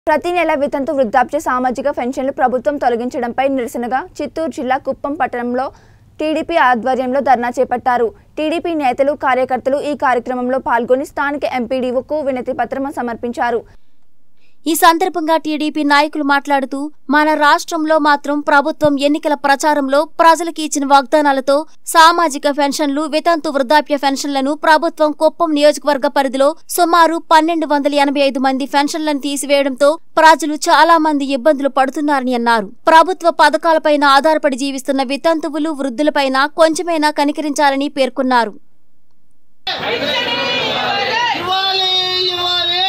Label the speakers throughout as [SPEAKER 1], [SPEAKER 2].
[SPEAKER 1] ప్రతి నెల వితంతు వృద్ధాప్య సామాజిక పెన్షన్లు ప్రభుత్వం తొలగించడంపై నిరసనగా చిత్తూరు జిల్లా కుప్పం పట్టణంలో టీడీపీ ఆధ్వర్యంలో ధర్నా చేపట్టారు టీడీపీ నేతలు కార్యకర్తలు ఈ కార్యక్రమంలో పాల్గొని స్థానిక ఎంపీడీఓకు వినతి పత్రం సమర్పించారు
[SPEAKER 2] ఈ సందర్భంగా టీడీపీ నాయకులు మాట్లాడుతూ మన రాష్ట్రంలో మాత్రం ప్రభుత్వం ఎన్నికల ప్రచారంలో ప్రజలకు ఇచ్చిన వాగ్దానాలతో సామాజిక పెన్షన్లు వితంతు వృద్ధాప్య పెన్షన్లను ప్రభుత్వం కుప్పం నియోజకవర్గ పరిధిలో సుమారు పన్నెండు వందల ఎనభై ఐదు మంది పెన్షన్లను తీసివేయడంతో ప్రజలు చాలా మంది ఇబ్బందులు పడుతున్నారని అన్నారు ప్రభుత్వ పథకాలపైన ఆధారపడి జీవిస్తున్న వితంతువులు వృద్ధులపైన కొంచెమైనా కనికరించాలని పేర్కొన్నారు
[SPEAKER 3] ఇవ్వాలి ఇవ్వాలి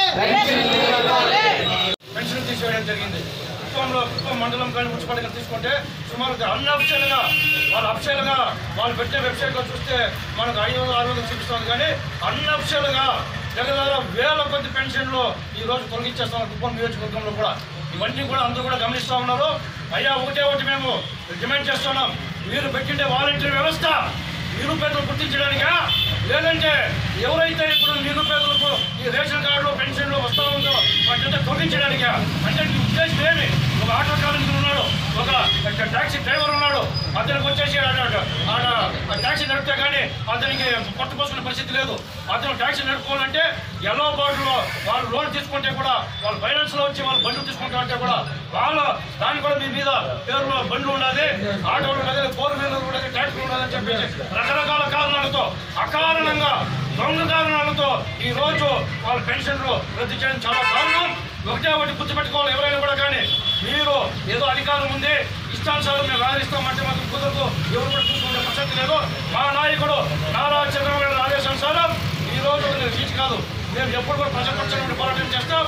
[SPEAKER 4] పెన్షన్ తీసివేయడం జరిగింది కుప్పంలో కుప్పం మండలం కానీ మున్సిపాలిటీ కానీ తీసుకుంటే సుమారు అన్అఫిషియల్గా వాళ్ళు అఫిషియల్గా వాళ్ళు పెట్టే వెబ్సైట్లో చూస్తే మనకు ఐదు వందలు ఆరు వందలు చూపిస్తుంది కానీ అన్అఫిషియల్గా దగ్గర వేల కొద్ది పెన్షన్లు ఈ రోజు తొలగించేస్తాం కుప్పం నియోజకవర్గంలో కూడా ఇవన్నీ కూడా అందరూ కూడా గమనిస్తూ ఉన్నారు అయ్యా ఒకటే ఒకటి మేము డిమాండ్ చేస్తున్నాం మీరు పెట్టిండే వాలంటీర్ వ్యవస్థ నిరుపేదలు గుర్తించడానికా లేదంటే ఎవరైతే ఇప్పుడు నిరుపేదలకు ఈ రేషన్ కార్డులు పెన్షన్లు వస్తూ ఉందో వాటిని తొలగించడానికా అంటే నీ ఉద్దేశం ఏమి ఒక ఆటో కార్మికుడు ఉన్నాడు ఒక ట్యాక్సీ డ్రైవర్ ఉన్నాడు అతనికి వచ్చేసి ఆడ ఆడ ట్యాక్సీ నడిపితే కానీ అతనికి పట్టుకోసుకునే పరిస్థితి లేదు అతను ట్యాక్సీ నడుపుకోవాలంటే ఎల్లో బోర్డులో వాళ్ళు లోన్ తీసుకుంటే కూడా వాళ్ళు ఫైనాన్స్ లో వచ్చి వాళ్ళు బండ్లు తీసుకుంటారంటే కూడా వాళ్ళ దాని కూడా మీ మీద పేరులో బండ్లు ఉండాలి ఆటోలు ఉండాలి ఫోర్ వీలర్ ఉండాలి ట్యాక్సీ ఉండాలని చెప్పేసి రకరకాల కారణాలతో అకారణంగా దొంగ కారణాలతో ఈ రోజు వాళ్ళ పెన్షన్లు రద్దు చేయడం చాలా కారణం ఒకటే ఒకటి గుర్తుపెట్టుకోవాలి ఎవరైనా కూడా కానీ మీరు ఏదో అధికారం ఉంది ఇష్టానుసారం మేము రాధిస్తామంటే మాకు కుదరదు ఎవరు కూడా చూసుకునే ప్రసక్తి లేదు మా నాయకుడు నారా చంద్రబాబు నాయుడు ఆదేశానుసారం ఈ రోజు నేను రీచ్ కాదు మేము ఎప్పుడు కూడా ప్రజాపక్షంగా పోరాటం చేస్తాం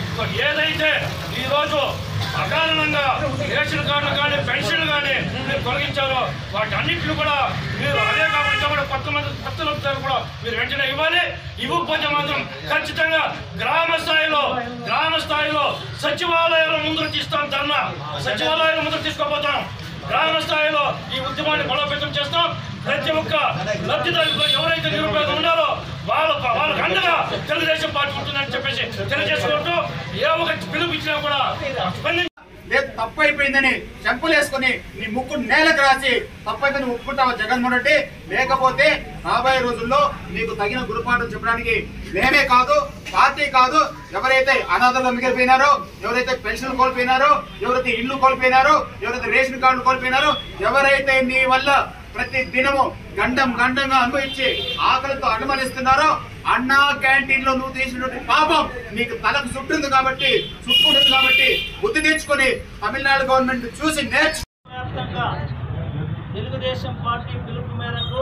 [SPEAKER 4] ఏదైతే ఈ రోజు అకారణంగా రేషన్ కార్డులు కానీ పెన్షన్లు కానీ మీరు తొలగించారో వాటి అన్నింటిని కూడా మీరు అదే కాకుండా కూడా కొత్త మంది కొత్త లబ్ధిదారులు కూడా మీరు వెంటనే ఇవ్వాలి ఇవ్వకపోతే మాత్రం ఖచ్చితంగా గ్రామ స్థాయిలో గ్రామ స్థాయిలో సచివాలయాల ముందు తీస్తాం ధర్నా సచివాలయాల ముందు తీసుకోపోతాం గ్రామ స్థాయిలో ఈ ఉద్యమాన్ని బలోపేతం చేస్తాం ప్రతి ఒక్క లబ్ధిదారులు ఎవరైతే నిరుపేదలు ఉన్నారో వాళ్ళ వాళ్ళకి అండగా తెలుగుదేశం పార్టీ ఉంటుందని చెప్పేసి తెలియజేసుకుంటూ ఏ ఒక పిలుపు ఇచ్చినా కూడా స్పందించి
[SPEAKER 3] లేదు తప్పు అయిపోయిందని చెంపులు వేసుకుని నీ ముక్కు నేలకు రాసి తప్పైందని ఒప్పుకుంటావా జగన్మోహన్ రెడ్డి లేకపోతే రాబోయే రోజుల్లో నీకు తగిన గురుపాఠం చెప్పడానికి మేమే కాదు పార్టీ కాదు ఎవరైతే అనాథలు మిగిలిపోయినారో ఎవరైతే పెన్షన్ కోల్పోయినారో ఎవరైతే ఇల్లు కోల్పోయినారో ఎవరైతే రేషన్ కార్డులు కోల్పోయినారో ఎవరైతే నీ వల్ల ప్రతి దినము గండం గండంగా అనుభవించి ఆకలితో అనుమానిస్తున్నారో అన్నా క్యాంటీన్ లో నువ్వు తీసినటువంటి పాపం నీకు తలకు చుట్టుంది కాబట్టి చుట్టుకుంటుంది కాబట్టి బుద్ధి తెచ్చుకొని తమిళనాడు గవర్నమెంట్ చూసి నేర్చు
[SPEAKER 5] వ్యాప్తంగా తెలుగుదేశం పార్టీ పిలుపు మేరకు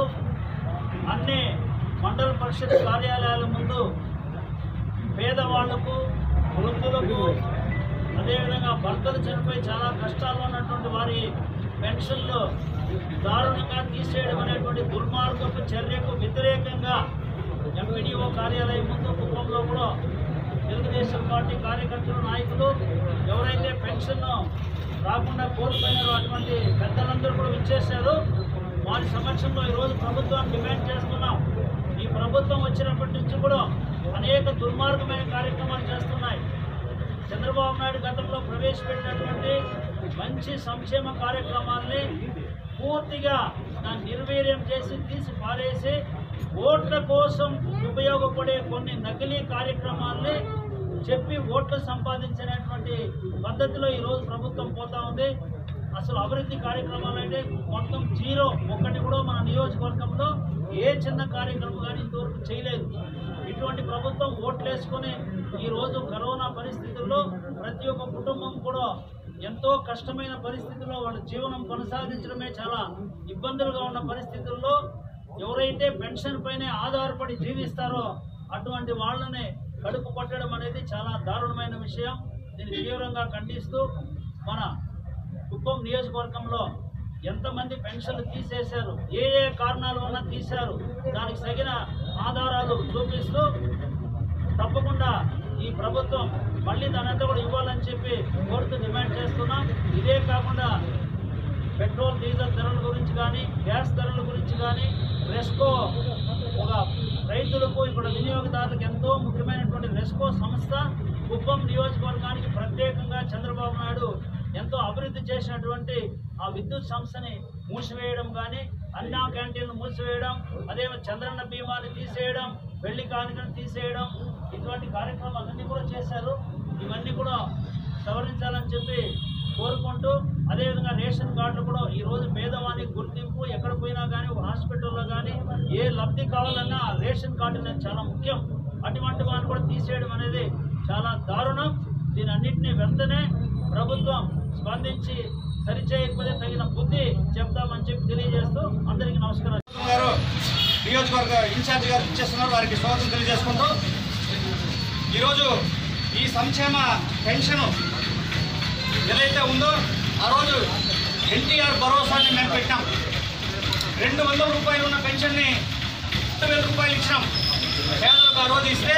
[SPEAKER 5] అన్ని మండల పరిషత్ కార్యాలయాల ముందు పేదవాళ్లకు వృద్ధులకు అదేవిధంగా భర్తలు చనిపోయి చాలా కష్టాల్లో ఉన్నటువంటి వారి పెన్షన్లు దారుణంగా తీసేయడం అనేటువంటి దుర్మార్గపు చర్యకు వ్యతిరేకంగా ఎంపీడీఓ కార్యాలయం ముందు కుప్పంలో కూడా తెలుగుదేశం పార్టీ కార్యకర్తలు నాయకులు ఎవరైతే పెన్షన్ రాకుండా కోల్పోయినారో అటువంటి పెద్దలందరూ కూడా ఇచ్చేశారు వారి సమక్షంలో ఈరోజు ప్రభుత్వాన్ని డిమాండ్ చేస్తున్నాం ఈ ప్రభుత్వం వచ్చినప్పటి నుంచి కూడా అనేక దుర్మార్గమైన కార్యక్రమాలు చేస్తున్నాయి చంద్రబాబు నాయుడు గతంలో ప్రవేశపెట్టినటువంటి మంచి సంక్షేమ కార్యక్రమాల్ని పూర్తిగా దాన్ని నిర్వీర్యం చేసి తీసి పారేసి ఓట్ల కోసం ఉపయోగపడే కొన్ని నకిలీ కార్యక్రమాల్ని చెప్పి ఓట్లు సంపాదించినటువంటి పద్ధతిలో ఈరోజు ప్రభుత్వం పోతా ఉంది అసలు అభివృద్ధి కార్యక్రమాలు అంటే మొత్తం జీరో ఒక్కటి కూడా మన నియోజకవర్గంలో ఏ చిన్న కార్యక్రమం కానీ ఇంతవరకు చేయలేదు ఇటువంటి ప్రభుత్వం ఓట్లేసుకొని ఈరోజు కరోనా పరిస్థితుల్లో ప్రతి ఒక్క కుటుంబం కూడా ఎంతో కష్టమైన పరిస్థితుల్లో వాళ్ళ జీవనం కొనసాగించడమే చాలా ఇబ్బందులుగా ఉన్న పరిస్థితుల్లో ఎవరైతే పెన్షన్ పైనే ఆధారపడి జీవిస్తారో అటువంటి వాళ్ళని కడుపు పట్టడం అనేది చాలా దారుణమైన విషయం దీన్ని తీవ్రంగా ఖండిస్తూ మన కుప్పం నియోజకవర్గంలో ఎంతమంది పెన్షన్లు తీసేశారు ఏ ఏ కారణాల వల్ల తీశారు దానికి తగిన ఆధారాలు చూపిస్తూ తప్పకుండా ఈ ప్రభుత్వం మళ్ళీ దానంతా కూడా ఇవ్వాలని చెప్పి కోరుతూ డిమాండ్ చేస్తున్నాం ఇదే కాకుండా పెట్రోల్ డీజిల్ ధరల గురించి కానీ గ్యాస్ ధరల గురించి కానీ రెస్కో ఒక రైతులకు ఇక్కడ వినియోగదారులకు ఎంతో ముఖ్యమైనటువంటి రెస్కో సంస్థ కుప్పం నియోజకవర్గానికి ప్రత్యేకంగా చంద్రబాబు నాయుడు ఎంతో అభివృద్ధి చేసినటువంటి ఆ విద్యుత్ సంస్థని మూసివేయడం కానీ అన్నా క్యాంటీన్లు మూసివేయడం అదే చంద్రన్న బీమాని తీసేయడం పెళ్లి కానుకను తీసేయడం ఇటువంటి కార్యక్రమాలన్నీ కూడా చేశారు ఇవన్నీ కూడా సవరించాలని చెప్పి కోరుకుంటూ అదేవిధంగా రేషన్ కార్డులు కూడా ఈ రోజు పేదవానికి గుర్తింపు ఎక్కడ పోయినా కానీ ఒక హాస్పిటల్లో కానీ ఏ లబ్ధి కావాలన్నా ఆ రేషన్ కార్డు అనేది చాలా ముఖ్యం అటువంటి వాటిని కూడా తీసేయడం అనేది చాలా దారుణం దీని అన్నింటినీ వెంటనే ప్రభుత్వం స్పందించి సరిచేయకపోతే తగిన బుద్ధి చెప్తామని చెప్పి తెలియజేస్తూ అందరికీ నమస్కారం
[SPEAKER 3] గారు నియోజకవర్గ ఇన్ఛార్జ్ గారు ఇచ్చేస్తున్నారు వారికి స్వాగతం తెలియజేసుకుంటూ ఈరోజు ఈ సంక్షేమ పెన్షన్ ఏదైతే ఉందో ఆ రోజు ఎన్టీఆర్ భరోసాని మేము పెట్టాం రెండు వందల రూపాయలు ఉన్న పెన్షన్ని రెండు వేల రూపాయలు ఇచ్చినాం పేదలకు ఆ రోజు ఇస్తే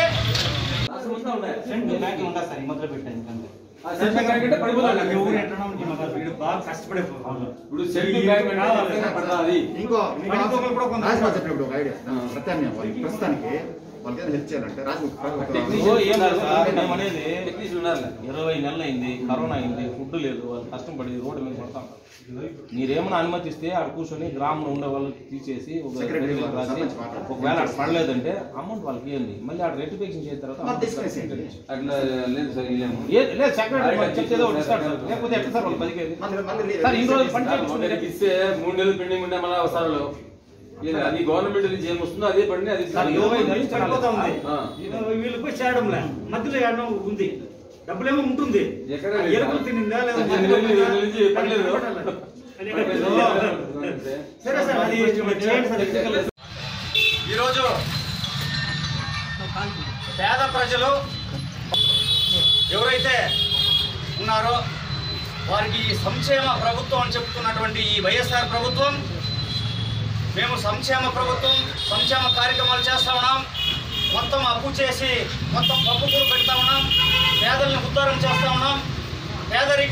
[SPEAKER 6] ఇప్పుడు సెంట్రల్ గవర్నమెంట్ పడుతుంది
[SPEAKER 7] ఇంకో
[SPEAKER 3] ఇంకొకరు కూడా కొంత-
[SPEAKER 7] రాజమౌళి చెప్పినప్పుడు ఒక ఐడియా ప్రత్యామ్నాయం వాళ్ళకి ప్రస్తుతానికి వాళ్ళకి ఏదైనా హెల్ప్ చేయాలంటే రాజమౌళి
[SPEAKER 8] ఓ, ఏం కాదు సార్ మేము అనేది ఇరవై నెలలు అయింది కరోనా అయింది ఫుడ్ లేదు వాళ్ళు కష్టం పడి రోడ్డు మీద పడతాం మీరేమైనా అనుమతిస్తే ఆడ కూర్చొని గ్రామంలో ఉండే వాళ్ళకి తీసేసి ఒక
[SPEAKER 7] Secretary
[SPEAKER 8] రెగ్యులర్
[SPEAKER 7] వాళ్ళు,
[SPEAKER 8] రాసి
[SPEAKER 7] సర్పంచ్ మాట్లాడు.
[SPEAKER 8] ఒకవేళ అక్కడ పడలేదంటే అమౌంట్ వాళ్ళకి ఇవ్వండి మళ్ళీ ఆడ రెటిఫికేషన్ చేసిన తర్వాత
[SPEAKER 7] మరి తీసుకునేసేయండి.
[SPEAKER 6] అట్లా లేదు సార్ ఇల్లేము
[SPEAKER 8] ఏ- లేదు సెక్రటరీ మాకు చెప్తే ఏదో ఒకటి ఇస్తాడు సార్ లేకపోతే ఎట్లా సార్ వాళ్ళు బతికేది
[SPEAKER 7] మళ్ళీ మళ్ళీ
[SPEAKER 8] సార్ ఇన్ని రోజులు పని
[SPEAKER 6] సార్,
[SPEAKER 8] చేయించుకుంటే
[SPEAKER 6] మొదటికి ఇస్తే మూడు నెలలు పెండింగ్ ఉండే మళ్ళీ అవసరాలు ఇది అది గవర్నమెంట్ నుంచి ఏం వస్తుందో అదే పడిన అది
[SPEAKER 8] సార్, ఇరవై నెలలు నుంచి
[SPEAKER 9] పడిపోతా ఉంది
[SPEAKER 6] ఆ.
[SPEAKER 9] వీళ్ళు పోయి చేయడంలే మధ్యలో ఏడో ఉంది డబ్బులేమో ఉంటుంది
[SPEAKER 6] ఎక్కడ
[SPEAKER 9] ఆ ఎరుపులు తినిందా లేదా
[SPEAKER 6] పద్దెనిమిది నెలలు, ఇరవై నెలల నుంచి పడలేదు.
[SPEAKER 9] అది సరే సార్ అది చేయండి సార్ టెక్నికల్
[SPEAKER 3] ఈరోజు పేద ప్రజలు ఎవరైతే ఉన్నారో వారికి ఈ సంక్షేమ ప్రభుత్వం అని చెప్తున్నటువంటి ఈ వైఎస్ఆర్ ప్రభుత్వం మేము సంక్షేమ ప్రభుత్వం సంక్షేమ కార్యక్రమాలు చేస్తా ఉన్నాం మొత్తం అప్పు చేసి మొత్తం పప్పు కూర పెడతా ఉన్నాం పేదల్ని ఉద్ధారం చేస్తా ఉన్నాం పేదరిక